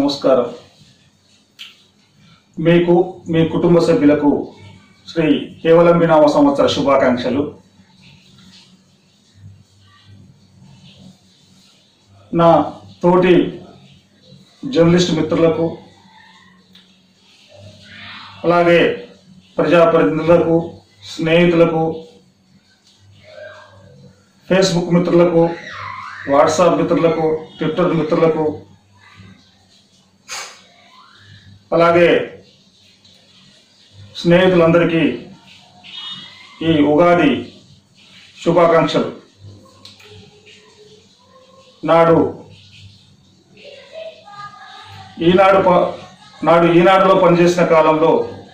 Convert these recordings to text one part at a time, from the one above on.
నమస్కారం మీకు మీ కుటుంబ సభ్యులకు శ్రీ కేవలంబినామ సంవత్సర శుభాకాంక్షలు నా తోటి జర్నలిస్ట్ మిత్రులకు అలాగే ప్రజాప్రతినిధులకు స్నేహితులకు ఫేస్బుక్ మిత్రులకు వాట్సాప్ మిత్రులకు ట్విట్టర్ మిత్రులకు అలాగే స్నేహితులందరికీ ఈ ఉగాది శుభాకాంక్షలు నాడు ఈనాడు ప- నాడు ఈనాడులో పనిచేసిన కాలంలో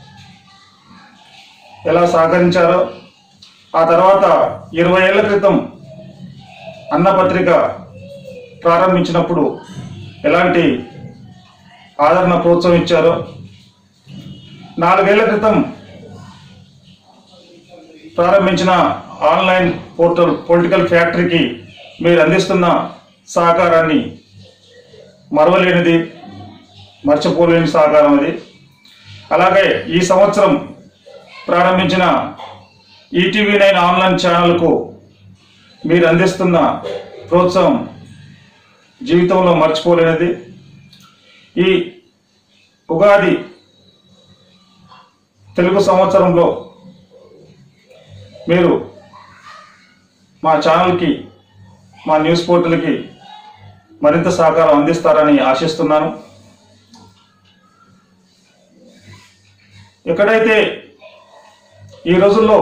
ఎలా సహకరించారో ఆ తర్వాత ఇరవై ఏళ్ల క్రితం అన్నపత్రిక ప్రారంభించినప్పుడు ఎలాంటి ఆదరణ ప్రోత్సాహం ఇచ్చారో నాలుగేళ్ల క్రితం ప్రారంభించిన ఆన్లైన్ పోర్టల్ పొలిటికల్ ఫ్యాక్టరీకి మీరు అందిస్తున్న సహకారాన్ని మరవలేనిది మర్చిపోలేని సహకారం అది అలాగే ఈ సంవత్సరం ప్రారంభించిన ఈటీవీ నైన్ ఆన్లైన్ ఛానల్కు మీరు అందిస్తున్న ప్రోత్సాహం జీవితంలో మర్చిపోలేనిది ఈ ఉగాది తెలుగు సంవత్సరంలో మీరు మా ఛానల్కి మా న్యూస్ పోర్టల్కి మరింత సహకారం అందిస్తారని ఆశిస్తున్నాను ఎక్కడైతే ఈ రోజుల్లో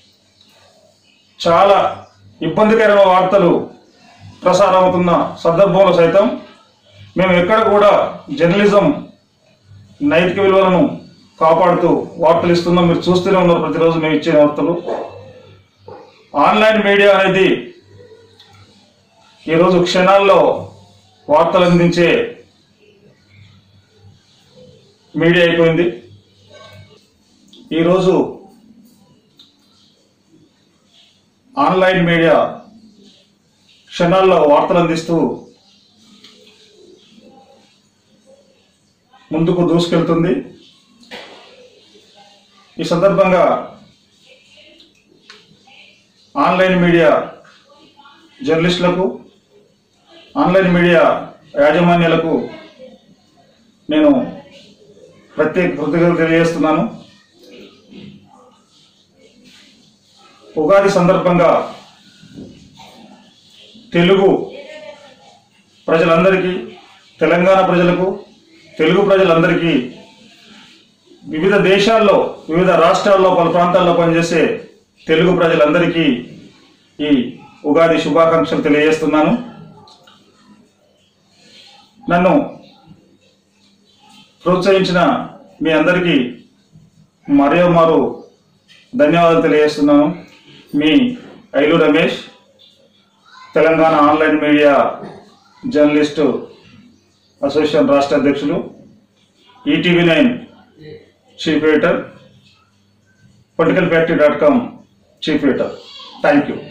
చాలా ఇబ్బందికరమైన వార్తలు ప్రసారం అవుతున్న సందర్భంలో సైతం మేము ఎక్కడ కూడా జర్నలిజం నైతిక విలువలను కాపాడుతూ వార్తలు ఇస్తున్నాం మీరు చూస్తూనే ఉన్నారు ప్రతిరోజు మేము ఇచ్చే వార్తలు ఆన్లైన్ మీడియా అనేది ఈరోజు క్షణాల్లో వార్తలు అందించే మీడియా అయిపోయింది ఈరోజు ఆన్లైన్ మీడియా క్షణాల్లో వార్తలు అందిస్తూ ముందుకు దూసుకెళ్తుంది ఈ సందర్భంగా ఆన్లైన్ మీడియా జర్నలిస్టులకు ఆన్లైన్ మీడియా యాజమాన్యాలకు నేను ప్రత్యేక కృతజ్ఞతలు తెలియజేస్తున్నాను ఉగాది సందర్భంగా తెలుగు ప్రజలందరికీ తెలంగాణ ప్రజలకు తెలుగు ప్రజలందరికీ వివిధ దేశాల్లో వివిధ రాష్ట్రాల్లో పలు ప్రాంతాల్లో పనిచేసే తెలుగు ప్రజలందరికీ ఈ ఉగాది శుభాకాంక్షలు తెలియజేస్తున్నాను నన్ను ప్రోత్సహించిన మీ అందరికీ మరో మారు ధన్యవాదాలు తెలియజేస్తున్నాను మీ Ailu Ramesh Telangana online media journalist association రాష్ట్ర అధ్యక్షులు ETV nine chief editor political factory dot com chief editor thank you